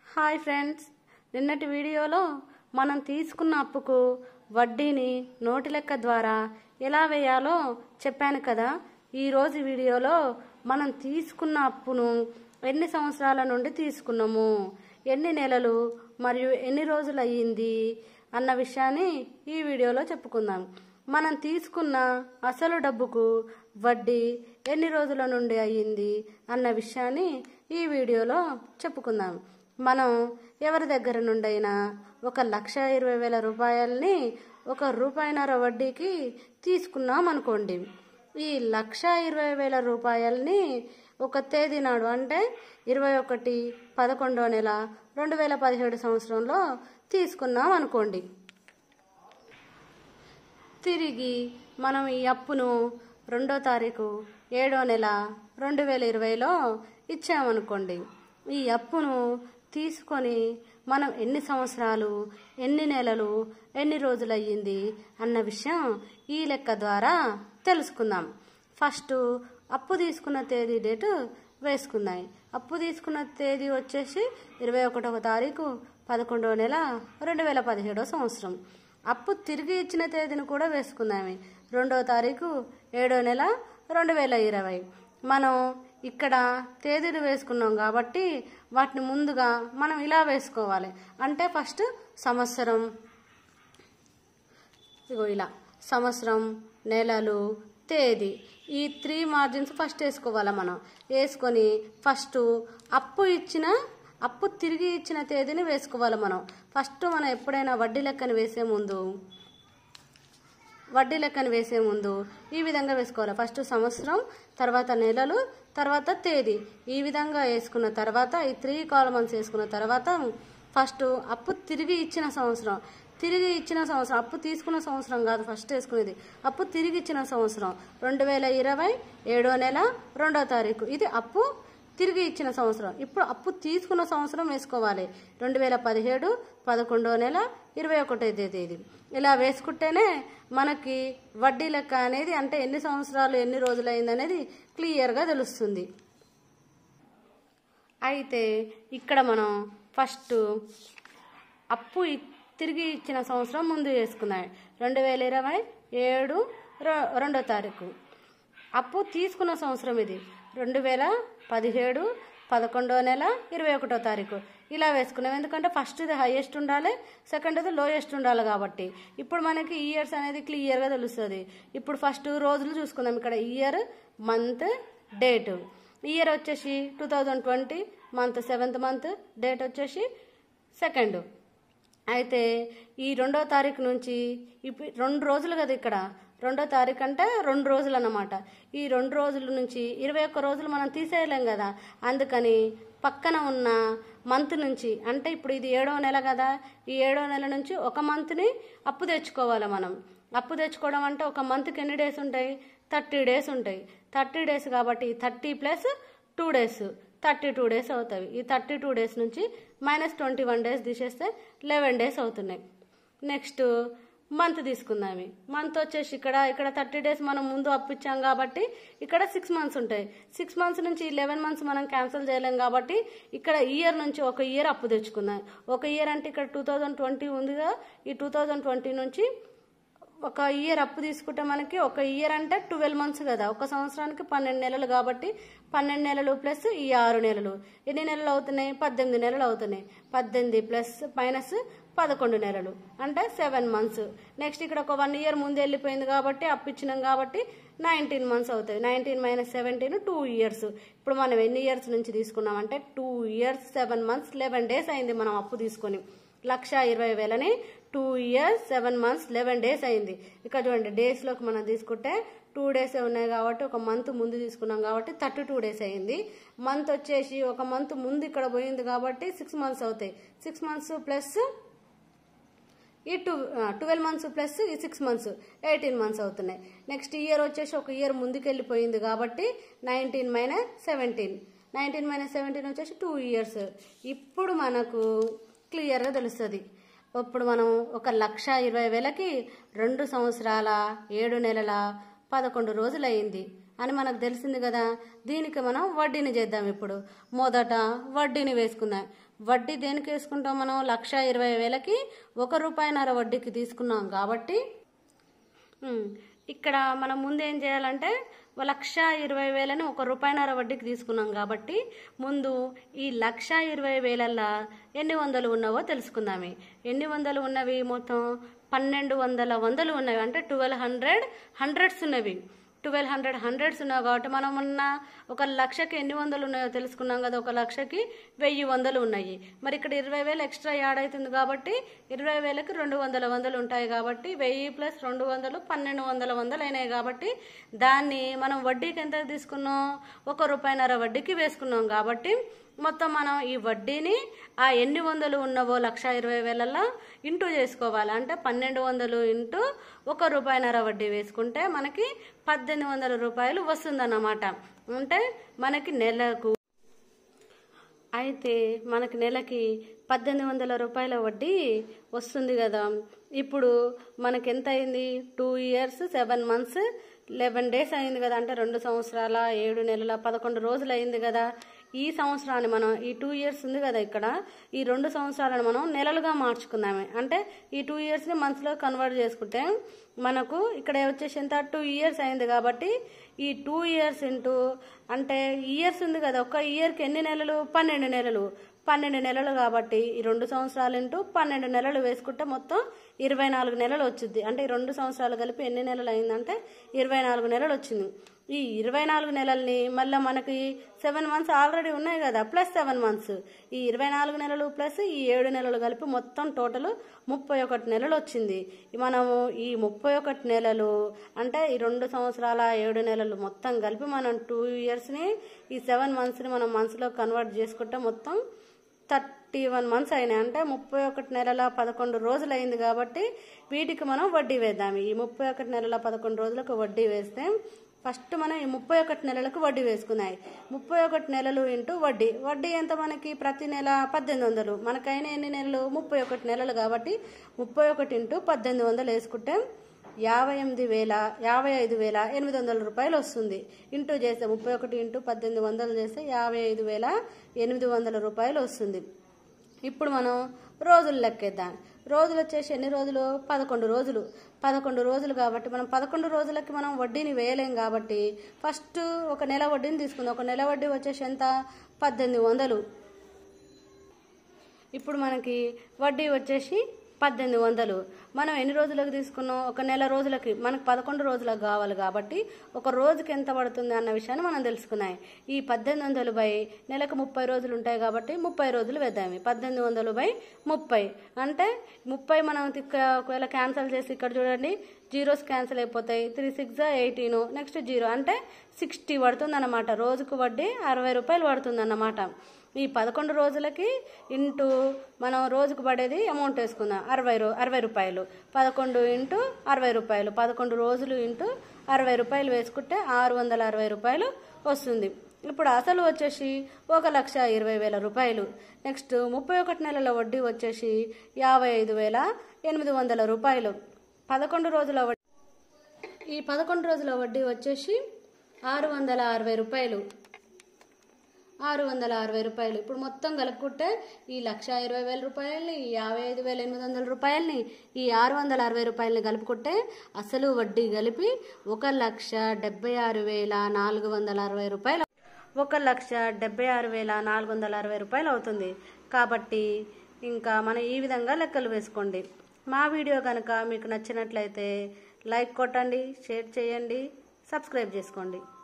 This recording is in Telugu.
హాయ్ ఫ్రెండ్స్ నిన్నటి వీడియోలో మనం తీసుకున్న అప్పుకు వడ్డీని నోటి లెక్క ద్వారా ఎలా వేయాలో చెప్పాను కదా ఈరోజు వీడియోలో మనం తీసుకున్న అప్పును ఎన్ని సంవత్సరాల నుండి తీసుకున్నాము ఎన్ని నెలలు మరియు ఎన్ని రోజులు అయ్యింది అన్న విషయాన్ని ఈ వీడియోలో చెప్పుకుందాం మనం తీసుకున్న అసలు డబ్బుకు వడ్డీ ఎన్ని రోజుల నుండి అయ్యింది అన్న విషయాన్ని ఈ వీడియోలో చెప్పుకుందాం మనం ఎవరి దగ్గర నుండైనా ఒక లక్ష ఇరవై వేల రూపాయలని ఒక రూపాయిన్నర వడ్డీకి తీసుకున్నాం అనుకోండి ఈ లక్ష ఇరవై వేల రూపాయలని ఒక తేదీ నాడు అంటే ఇరవై ఒకటి పదకొండో నెల రెండు వేల పదిహేడు సంవత్సరంలో తీసుకున్నాం అనుకోండి తిరిగి మనం ఈ అప్పును రెండో తారీఖు ఏడో నెల రెండు వేల ఇరవైలో ఇచ్చామనుకోండి ఈ అప్పును తీసుకొని మనం ఎన్ని సంవత్సరాలు ఎన్ని నెలలు ఎన్ని రోజులు అయ్యింది అన్న విషయం ఈ లెక్క ద్వారా తెలుసుకుందాం ఫస్ట్ అప్పు తీసుకున్న తేదీ డేటు వేసుకుందాం అప్పు తీసుకున్న తేదీ వచ్చేసి ఇరవై ఒకటవ తారీఖు పదకొండవ నెల రెండు వేల పదిహేడవ సంవత్సరం అప్పు తిరిగి ఇచ్చిన తేదీని కూడా వేసుకుందామే రెండవ తారీఖు ఏడో నెల రెండు వేల ఇరవై మనం ఇక్కడ తేదీలు వేసుకున్నాం కాబట్టి వాటిని ముందుగా మనం ఇలా వేసుకోవాలి అంటే ఫస్ట్ సంవత్సరం ఇగో ఇలా సంవత్సరం నెలలు తేదీ ఈ త్రీ మార్జిన్స్ ఫస్ట్ వేసుకోవాలి మనం వేసుకొని ఫస్ట్ అప్పు ఇచ్చిన అప్పు తిరిగి ఇచ్చిన తేదీని వేసుకోవాలి మనం ఫస్ట్ మనం ఎప్పుడైనా వడ్డీ లెక్కను వేసే ముందు వడ్డీ లెక్కను వేసే ముందు ఈ విధంగా వేసుకోవాలి ఫస్ట్ సంవత్సరం తర్వాత నెలలు తర్వాత తేదీ ఈ విధంగా వేసుకున్న తర్వాత ఈ త్రీ కాలమన్స్ వేసుకున్న తర్వాత ఫస్ట్ అప్పు తిరిగి ఇచ్చిన సంవత్సరం తిరిగి ఇచ్చిన సంవత్సరం అప్పు తీసుకున్న సంవత్సరం కాదు ఫస్ట్ వేసుకునేది అప్పు తిరిగి ఇచ్చిన సంవత్సరం రెండు వేల ఇరవై ఏడో నెల రెండో తారీఖు ఇది అప్పు తిరిగి ఇచ్చిన సంవత్సరం ఇప్పుడు అప్పు తీసుకున్న సంవత్సరం వేసుకోవాలి రెండు వేల పదిహేడు పదకొండో నెల ఇరవై ఒకటో తేదీ ఇలా వేసుకుంటేనే మనకి వడ్డీ లెక్క అనేది అంటే ఎన్ని సంవత్సరాలు ఎన్ని రోజులు అయింది అనేది క్లియర్గా తెలుస్తుంది అయితే ఇక్కడ మనం ఫస్ట్ అప్పు తిరిగి ఇచ్చిన సంవత్సరం ముందు వేసుకున్నాం రెండు వేల ఇరవై ఏడు రెండో తారీఖు అప్పు తీసుకున్న సంవత్సరం ఇది రెండు వేల పదిహేడు పదకొండో నెల ఇరవై ఒకటో తారీఖు ఇలా వేసుకున్నాం ఎందుకంటే ఫస్ట్ ఇది హైయెస్ట్ ఉండాలి సెకండ్ ఇది లోయెస్ట్ ఉండాలి కాబట్టి ఇప్పుడు మనకి ఇయర్స్ అనేది క్లియర్గా తెలుస్తుంది ఇప్పుడు ఫస్ట్ రోజులు చూసుకుందాం ఇక్కడ ఇయర్ మంత్ డేట్ ఇయర్ వచ్చేసి two thousand twenty month seventh month date వచ్చేసి సెకండ్ అయితే ఈ రెండో తారీఖు నుంచి ఇప్పుడు రెండు రోజులు కదా ఇక్కడ రెండో తారీఖు అంటే రెండు రోజులు అన్నమాట ఈ రెండు రోజుల నుంచి ఇరవై ఒక్క రోజులు మనం తీసేయలేం కదా అందుకని పక్కన ఉన్న మంత్ నుంచి అంటే ఇప్పుడు ఇది ఏడవ నెల కదా ఈ ఏడవ నెల నుంచి ఒక మంత్ని అప్పు తెచ్చుకోవాలి మనం అప్పు తెచ్చుకోవడం అంటే ఒక మంత్కి ఎన్ని డేస్ ఉంటాయి థర్టీ డేస్ ఉంటాయి థర్టీ డేస్ కాబట్టి thirty plus two days thirty two days అవుతాయి ఈ థర్టీ టూ డేస్ నుంచి మైనస్ ట్వంటీ వన్ డేస్ తీసేస్తే లెవెన్ డేస్ అవుతున్నాయి నెక్స్ట్ మంత్ తీసుకుందాం మంత్ వచ్చేసి ఇక్కడ ఇక్కడ థర్టీ డేస్ మనం ముందు అప్పిచ్చాం కాబట్టి ఇక్కడ సిక్స్ మంత్స్ ఉంటాయి సిక్స్ మంత్స్ నుంచి లెవెన్ మంత్స్ మనం క్యాన్సిల్ చేయలేం కాబట్టి ఇక్కడ ఇయర్ నుంచి ఒక ఇయర్ అప్పు తెచ్చుకుందాం ఒక ఇయర్ అంటే ఇక్కడ టూ థౌజండ్ ట్వంటీ ఉందిగా ఈ టూ థౌజండ్ ట్వంటీ నుంచి ఒక ఇయర్ అప్పు తీసుకుంటే మనకి ఒక ఇయర్ అంటే ట్వెల్వ్ మంత్స్ కదా ఒక సంవత్సరానికి పన్నెండు నెలలు కాబట్టి పన్నెండు నెలలు ప్లస్ ఈ ఆరు నెలలు ఎన్ని నెలలు అవుతున్నాయి పద్దెనిమిది నెలలు అవుతున్నాయి పద్దెనిమిది ప్లస్ మైనస్ పదకొండు నెలలు అంటే సెవెన్ మంత్స్ నెక్స్ట్ ఇక్కడ ఒక వన్ ఇయర్ ముందు వెళ్ళిపోయింది కాబట్టి అప్పు ఇచ్చినాం కాబట్టి నైన్టీన్ మంత్స్ అవుతాయి nineteen minus seventeen two years ఇప్పుడు మనం ఎన్ని ఇయర్స్ నుంచి తీసుకున్నామంటే two years seven months eleven days అయింది మనం అప్పు తీసుకొని లక్ష ఇరవై వేలని two years seven months eleven days అయింది ఇక్కడ చూడండి డేస్లోకి మనం తీసుకుంటే టూ డేస్ ఉన్నాయి కాబట్టి ఒక మంత్ ముందు తీసుకున్నాం కాబట్టి థర్టీ టూ డేస్ అయింది మంత్ వచ్చేసి ఒక మంత్ ముందు ఇక్కడ పోయింది కాబట్టి సిక్స్ మంత్స్ అవుతాయి సిక్స్ మంత్స్ ప్లస్ ఈ టూ ట్వెల్వ్ మంత్స్ ప్లస్ ఈ సిక్స్ మంత్స్ ఎయిటీన్ మంత్స్ అవుతున్నాయి నెక్స్ట్ ఇయర్ వచ్చేసి ఒక ఇయర్ ముందుకు వెళ్ళిపోయింది కాబట్టి nineteen minus seventeen nineteen minus seventeen వచ్చేసి టూ ఇయర్స్ ఇప్పుడు మనకు క్లియర్గా తెలుస్తుంది ఇప్పుడు మనం ఒక లక్ష ఇరవై వేలకి రెండు సంవత్సరాల ఏడు నెలల పదకొండు రోజులు అయింది అని మనకు తెలిసింది కదా దీనికి మనం వడ్డీని చేద్దాం ఇప్పుడు మొదట వడ్డీని వేసుకుందాం వడ్డీ దేనికి వేసుకుంటాం మనం లక్ష ఇరవై వేలకి ఒక రూపాయిన్నర వడ్డీకి తీసుకున్నాం కాబట్టి ఉమ్, ఇక్కడ మనం ముందు ఏం చేయాలంటే ఓ లక్ష ఇరవై వేలని ఒక రూపాయిన్నర వడ్డీకి తీసుకున్నాం కాబట్టి ముందు ఈ లక్ష ఇరవై వేలల్లా ఎన్ని వందలు ఉన్నావో తెలుసుకుందామే ఎన్ని వందలు ఉన్నవి మొత్తం పన్నెండు వందల వందలు ఉన్నవి అంటే ట్వెల్వ్ హండ్రెడ్ హండ్రెడ్స్ ఉన్నవి ట్వెల్వ్ హండ్రెడ్ హండ్రెడ్స్ ఉన్నాయి కాబట్టి మనం ఉన్న ఒక లక్షకి ఎన్ని వందలు ఉన్నాయో తెలుసుకున్నాం కదా ఒక లక్షకి వెయ్యి వందలు ఉన్నాయి మరి ఇక్కడ ఇరవై వేలు ఎక్స్ట్రా యాడ్ అవుతుంది కాబట్టి ఇరవై వేలకి రెండు వందల వందలు ఉంటాయి కాబట్టి వెయ్యి ప్లస్ రెండు వందలు పన్నెండు వందల వందలు అయినాయి కాబట్టి దాన్ని మనం వడ్డీకి ఎంత తీసుకున్నాం ఒక రూపాయిన్నర వడ్డీకి వేసుకున్నాం కాబట్టి మొత్తం మనం ఈ వడ్డీని ఆ ఎన్ని వందలు ఉన్నవో లక్ష ఇరవై వేలల్లో ఇంటూ చేసుకోవాలి అంటే పన్నెండు వందలు ఇంటూ ఒక రూపాయిన్నర వడ్డీ వేసుకుంటే మనకి పద్దెనిమిది వందల రూపాయలు వస్తుందన్నమాట అంటే మనకి నెలకు అయితే మనకి నెలకి పద్దెనిమిది వందల రూపాయల వడ్డీ వస్తుంది కదా ఇప్పుడు మనకి ఎంత అయింది two years seven months eleven days అయింది కదా అంటే రెండు సంవత్సరాల ఏడు నెలల పదకొండు రోజులు అయింది కదా ఈ సంవత్సరాన్ని మనం ఈ టూ ఇయర్స్ ఉంది కదా ఇక్కడ ఈ రెండు సంవత్సరాలను మనం నెలలుగా మార్చుకుందామే అంటే ఈ టూ ఇయర్స్ని మంత్స్లో కన్వర్ట్ చేసుకుంటే మనకు ఇక్కడ వచ్చేసి ఎంత టూ ఇయర్స్ అయింది కాబట్టి ఈ టూ ఇయర్స్ ఇంటూ అంటే ఇయర్స్ ఉంది కదా ఒక ఇయర్కి ఎన్ని నెలలు పన్నెండు నెలలు పన్నెండు నెలలు కాబట్టి ఈ రెండు సంవత్సరాలు ఇంటూ పన్నెండు నెలలు వేసుకుంటే మొత్తం ఇరవై నాలుగు నెలలు వచ్చింది అంటే ఈ రెండు సంవత్సరాలు కలిపి ఎన్ని నెలలు అయిందంటే ఇరవై నాలుగు నెలలు వచ్చింది ఈ ఇరవై నాలుగు నెలల్ని మళ్ళీ మనకి సెవెన్ మంత్స్ ఆల్రెడీ ఉన్నాయి కదా ప్లస్ సెవెన్ మంత్స్ ఈ ఇరవై నాలుగు నెలలు ప్లస్ ఈ ఏడు నెలలు కలిపి మొత్తం టోటల్ ముప్పై ఒకటి నెలలు వచ్చింది మనము ఈ ముప్పై ఒకటి నెలలు అంటే ఈ రెండు సంవత్సరాల ఏడు నెలలు మొత్తం కలిపి మనం టూ ఇయర్స్ని ఈ సెవెన్ మంత్స్ని మనం మంత్స్లో కన్వర్ట్ చేసుకుంటే మొత్తం థర్టీ వన్ మంత్స్ అయినాయి అంటే ముప్పై ఒకటి నెలల పదకొండు రోజులు అయింది కాబట్టి వీటికి మనం వడ్డీ వేద్దాం ఈ ముప్పై ఒకటి నెలల పదకొండు రోజులకు వడ్డీ వేస్తే ఫస్ట్ మనం ఈ ముప్పై ఒకటి నెలలకు వడ్డీ వేసుకున్నాయి ముప్పై ఒకటి నెలలు ఇంటూ వడ్డీ వడ్డీ ఎంత మనకి ప్రతి నెల పద్దెనిమిది వందలు మనకైన ఎన్ని నెలలు ముప్పై ఒకటి నెలలు కాబట్టి ముప్పై ఒకటి ఇంటూ పద్దెనిమిది వందలు వేసుకుంటే యాభై ఎనిమిది వేల యాభై ఐదు వేల ఎనిమిది వందల రూపాయలు వస్తుంది ఇంటూ చేస్తే ముప్పై ఒకటి ఇంటూ పద్దెనిమిది వందలు చేస్తే యాభై ఐదు వేల ఎనిమిది వందల రూపాయలు వస్తుంది ఇప్పుడు మనం రోజులు లెక్కేద్దాం రోజులు వచ్చేసి ఎన్ని రోజులు పదకొండు రోజులు పదకొండు రోజులు కాబట్టి మనం పదకొండు రోజులకి మనం వడ్డీని వేయలేం కాబట్టి ఫస్ట్ ఒక నెల వడ్డీని తీసుకుందాం ఒక నెల వడ్డీ వచ్చేసి ఎంత పద్దెనిమిది వందలు ఇప్పుడు మనకి వడ్డీ వచ్చేసి పద్దెనిమిది వందలు మనం ఎన్ని రోజులకు తీసుకున్నాం ఒక నెల రోజులకి మనకు పదకొండు రోజులకు కావాలి కాబట్టి ఒక రోజుకి ఎంత పడుతుంది అన్న విషయాన్ని మనం తెలుసుకున్నాం ఈ పద్దెనిమిది వందలు బై నెలకు ముప్పై రోజులు ఉంటాయి కాబట్టి ముప్పై రోజులు వేద్దాం పద్దెనిమిది వందలు బై ముప్పై అంటే ముప్పై మనం ఇక్కడ ఒకవేళ క్యాన్సిల్ చేసి ఇక్కడ చూడండి జీరోస్ క్యాన్సిల్ అయిపోతాయి three six eighteen next zero అంటే సిక్స్టీ పడుతుంది అన్నమాట రోజుకు వడ్డీ అరవై రూపాయలు పడుతుంది అన్నమాట ఈ పదకొండు రోజులకి ఇంటూ మనం రోజుకు పడేది అమౌంట్ వేసుకుందాం అరవై రూ అరవై రూపాయలు పదకొండు ఇంటూ అరవై రూపాయలు పదకొండు రోజులు ఇంటూ అరవై రూపాయలు వేసుకుంటే ఆరు వందల అరవై రూపాయలు వస్తుంది ఇప్పుడు అసలు వచ్చేసి ఒక లక్ష ఇరవై వేల రూపాయలు నెక్స్ట్ ముప్పై ఒకటి నెలల వడ్డీ వచ్చేసి యాభై ఐదు వేల ఎనిమిది వందల రూపాయలు పదకొండు రోజుల వడ్డీ ఈ పదకొండు రోజుల వడ్డీ వచ్చేసి ఆరు వందల అరవై రూపాయలు ఆరు వందల అరవై రూపాయలు ఇప్పుడు మొత్తం కలుపుకుంటే ఈ లక్ష ఇరవై వేల రూపాయలని ఈ యాభై ఐదు వేల ఎనిమిది వందల రూపాయలని ఈ ఆరు వందల అరవై రూపాయలని కలుపుకుంటే అసలు వడ్డీ కలిపి ఒక లక్ష డెబ్బై ఆరు వేల నాలుగు వందల అరవై రూపాయలు ఒక లక్ష డెబ్బై ఆరు వేల నాలుగు వందల అరవై రూపాయలు అవుతుంది కాబట్టి ఇంకా మనం ఈ విధంగా లెక్కలు వేసుకోండి మా వీడియో కనుక మీకు నచ్చినట్లయితే లైక్ కొట్టండి షేర్ చేయండి సబ్స్క్రైబ్ చేసుకోండి